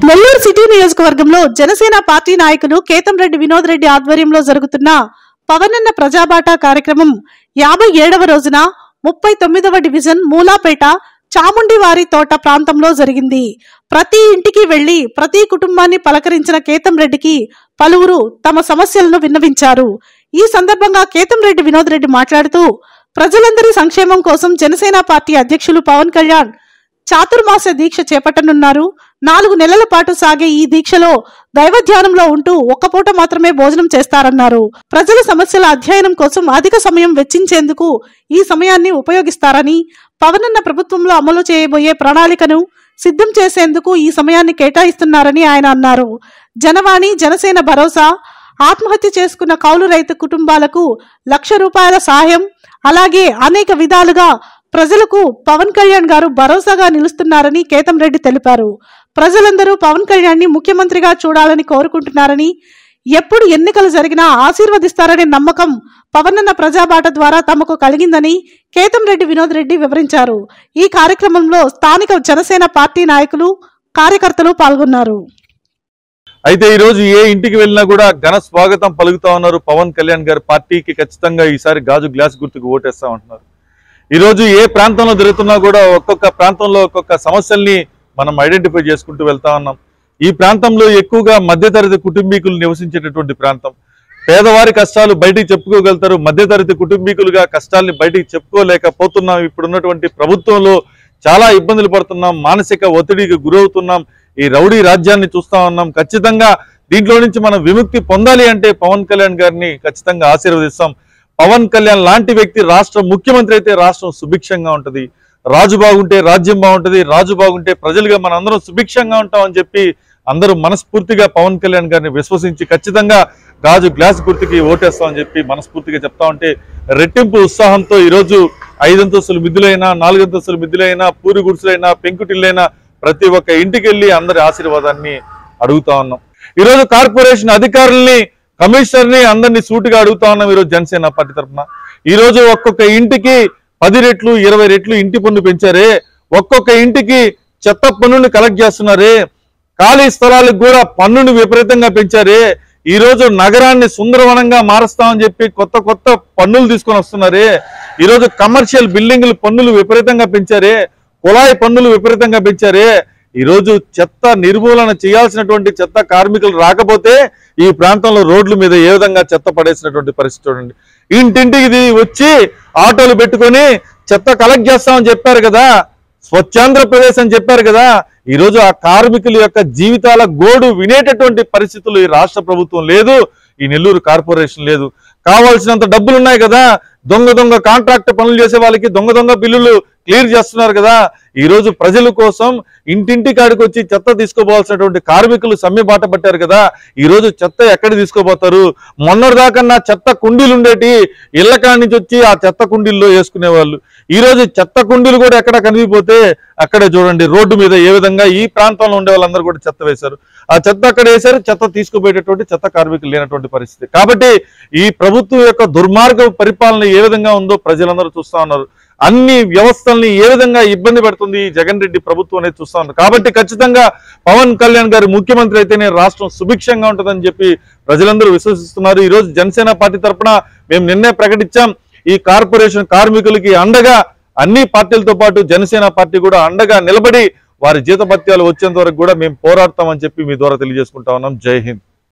Nellore city నియోజకవర్గంలో Janasena party నాయకులు కేతంరెడ్డి వినోద్ రెడ్డి ఆధ్వర్యంలో జరుగుతున్న పవనన్న ప్రజాబాట కార్యక్రమం యాభై ఏడవ రోజున ముప్పై తొమ్మిదవ డివిజన్ మూలాపేట చాముండివారి తోట ప్రాంతంలో జరిగింది ప్రతి ఇంటికి వెళ్లి ప్రతి కుటుంబాన్ని పలకరించిన కేతం రెడ్డికి పలువురు తమ సమస్యలను విన్నవించారు ఈ సందర్భంగా కేతం రెడ్డి వినోద్ రెడ్డి మాట్లాడుతూ ప్రజలందరి సంక్షేమం కోసం జనసేన పార్టీ అధ్యక్షులు పవన్ కళ్యాణ్ చాతుర్మాస దీక్ష చేపట్టనున్నారు నాలుగు నెలల పాటు సాగే ఈ దీక్షలో దైవ ధ్యానంలో ఉంటూ ఒక్క పూట మాత్రమే భోజనం చేస్తారన్నారు ప్రజల సమస్యల అధ్యయనం కోసం అధిక సమయం వెచ్చించేందుకు ఈ సమయాన్ని ఉపయోగిస్తారని పవనన్న ప్రభుత్వంలో అమలు చేయబోయే ప్రణాళికను సిద్ధం చేసేందుకు ఈ సమయాన్ని కేటాయిస్తున్నారని ఆయన అన్నారు జనవాణి జనసేన భరోసా ఆత్మహత్య చేసుకున్న కౌలు రైతు కుటుంబాలకు లక్ష రూపాయల సాయం అలాగే అనేక విధాలుగా ప్రజలకు పవన్ కళ్యాణ్ గారు భరోసాగా నిలుస్తున్నారని కేతం రెడ్డి తెలిపారు ప్రజలందరూ పవన్ కళ్యాణ్ ని ముఖ్యమంత్రిగా చూడాలని కోరుకుంటున్నారని ఎప్పుడు ఎన్నికలు జరిగినా ఆశీర్వదిస్తారనే నమ్మకం పవనన్న ప్రజాబాట ద్వారా తమకు కలిగిందని కేతం రెడ్డి వినోద్ రెడ్డి వివరించారు ఈ కార్యక్రమంలో స్థానిక జనసేన పార్టీ నాయకులు కార్యకర్తలు పాల్గొన్నారు అయితే ఈ రోజు ఏ ఇంటికి వెళ్ళినా కూడా ఘన స్వాగతం పలుకుతా ఉన్నారు పవన్ కళ్యాణ్ గారి పార్టీకి ఖచ్చితంగా ఈసారి గాజు గ్లాస్ గుర్తుకు ఓటేస్తా ఉంటున్నారు ఈ రోజు ఏ ప్రాంతంలో జరుగుతున్నా కూడా ఒక్కొక్క ప్రాంతంలో ఒక్కొక్క సమస్యల్ని మనం ఐడెంటిఫై చేసుకుంటూ వెళ్తా ఉన్నాం ఈ ప్రాంతంలో ఎక్కువగా మధ్యతరగతి కుటుంబీకులు నివసించేటటువంటి ప్రాంతం పేదవారి కష్టాలు బయటికి చెప్పుకోగలుగుతారు మధ్యతరగతి కుటుంబీకులుగా కష్టాల్ని బయటికి చెప్పుకోలేకపోతున్నాం ఇప్పుడు ఉన్నటువంటి ప్రభుత్వంలో చాలా ఇబ్బందులు పడుతున్నాం మానసిక ఒత్తిడికి గురవుతున్నాం ఈ రౌడీ రాజ్యాన్ని చూస్తా ఉన్నాం ఖచ్చితంగా దీంట్లో నుంచి మనం విముక్తి పొందాలి అంటే పవన్ కళ్యాణ్ గారిని ఖచ్చితంగా ఆశీర్వదిస్తాం పవన్ కళ్యాణ్ లాంటి వ్యక్తి రాష్ట్ర ముఖ్యమంత్రి అయితే రాష్ట్రం సుభిక్షంగా ఉంటది రాజు బాగుంటే రాజ్యం బాగుంటది రాజు బాగుంటే ప్రజలుగా మన అందరం సుభిక్షంగా ఉంటామని చెప్పి అందరూ మనస్ఫూర్తిగా పవన్ కళ్యాణ్ గారిని విశ్వసించి ఖచ్చితంగా గాజు గ్లాస్ గుర్తుకి ఓటేస్తామని చెప్పి మనస్ఫూర్తిగా చెప్తా ఉంటే రెట్టింపు ఉత్సాహంతో ఈరోజు ఐదంతస్తుల మిద్దులైనా నాలుగంతస్తుల మిద్దులైనా పూరి గుడిసెలైనా పెంకుటిల్లైనా ప్రతి ఒక్క ఇంటికి వెళ్ళి అందరి ఆశీర్వాదాన్ని అడుగుతా ఉన్నాం ఈరోజు కార్పొరేషన్ అధికారుల్ని కమిషనర్ ని అందరినీ సూటిగా అడుగుతా ఉన్నాం ఈరోజు జనసేన పార్టీ తరఫున ఈ రోజు ఒక్కొక్క ఇంటికి పది రెట్లు ఇరవై రెట్లు ఇంటి పన్ను పెంచారే ఒక్కొక్క ఇంటికి చెత్త పన్నుని కలెక్ట్ చేస్తున్నారే ఖాళీ స్థలాలకు కూడా పన్నుని విపరీతంగా పెంచారే ఈ రోజు నగరాన్ని సుందరవనంగా మారుస్తామని చెప్పి కొత్త కొత్త పన్నులు తీసుకొని వస్తున్నారే ఈ రోజు కమర్షియల్ బిల్డింగ్లు పన్నులు విపరీతంగా పెంచారే కుళాయి పన్నులు విపరీతంగా పెంచారే ఈ రోజు చెత్త నిర్మూలన చేయాల్సినటువంటి చెత్త కార్మికులు రాకపోతే ఈ ప్రాంతంలో రోడ్ల మీద ఏ విధంగా చెత్త పడేసినటువంటి పరిస్థితి చూడండి ఇంటింటికి ఇది వచ్చి ఆటోలు పెట్టుకొని చెత్త కలెక్ట్ చేస్తామని చెప్పారు కదా స్వచ్ఛాంధ్రప్రదేశ్ అని చెప్పారు కదా ఈ రోజు ఆ కార్మికుల యొక్క జీవితాల గోడు వినేటటువంటి పరిస్థితులు ఈ రాష్ట్ర ప్రభుత్వం లేదు ఈ నెల్లూరు కార్పొరేషన్ లేదు కావాల్సినంత డబ్బులు ఉన్నాయి కదా దొంగ దొంగ కాంట్రాక్ట్ పనులు చేసే వాళ్ళకి దొంగ దొంగ బిల్లులు క్లియర్ చేస్తున్నారు కదా ఈ రోజు ప్రజల కోసం ఇంటింటి కాడికి వచ్చి చెత్త తీసుకోపోవాల్సినటువంటి కార్మికులు సమ్మె బాట పట్టారు కదా ఈ రోజు చెత్త ఎక్కడ తీసుకోపోతారు మొన్నటిదాకా నా చెత్త కుండీలు ఉండేటి ఇళ్ల కాడి నుంచి వచ్చి ఆ చెత్త కుండీల్లో వేసుకునే వాళ్ళు ఈ రోజు చెత్త కుండీలు కూడా ఎక్కడ కనిపిపోతే అక్కడే చూడండి రోడ్డు మీద ఏ విధంగా ఈ ప్రాంతంలో ఉండే వాళ్ళందరూ కూడా చెత్త వేశారు ఆ చెత్త అక్కడ వేశారు చెత్త తీసుకుపోయేటటువంటి చెత్త కార్మికులు లేనటువంటి పరిస్థితి కాబట్టి ఈ ప్రభుత్వం యొక్క దుర్మార్గ పరిపాలన ఏ విధంగా ఉందో ప్రజలందరూ చూస్తా ఉన్నారు అన్ని వ్యవస్థల్ని ఏ విధంగా ఇబ్బంది పెడుతుంది ఈ జగన్ రెడ్డి ప్రభుత్వం అనేది చూస్తా ఉన్నారు కాబట్టి ఖచ్చితంగా పవన్ కళ్యాణ్ గారు ముఖ్యమంత్రి అయితేనే రాష్ట్రం సుభిక్షంగా ఉంటుందని చెప్పి ప్రజలందరూ విశ్వసిస్తున్నారు ఈ రోజు జనసేన పార్టీ తరఫున మేము నిన్నే ప్రకటించాం ఈ కార్పొరేషన్ కార్మికులకి అండగా అన్ని పార్టీలతో పాటు జనసేన పార్టీ కూడా అండగా నిలబడి వారి జీతభత్యాలు వచ్చేంత వరకు కూడా మేము పోరాడతామని చెప్పి మీ ద్వారా తెలియజేసుకుంటా ఉన్నాం జై హింద్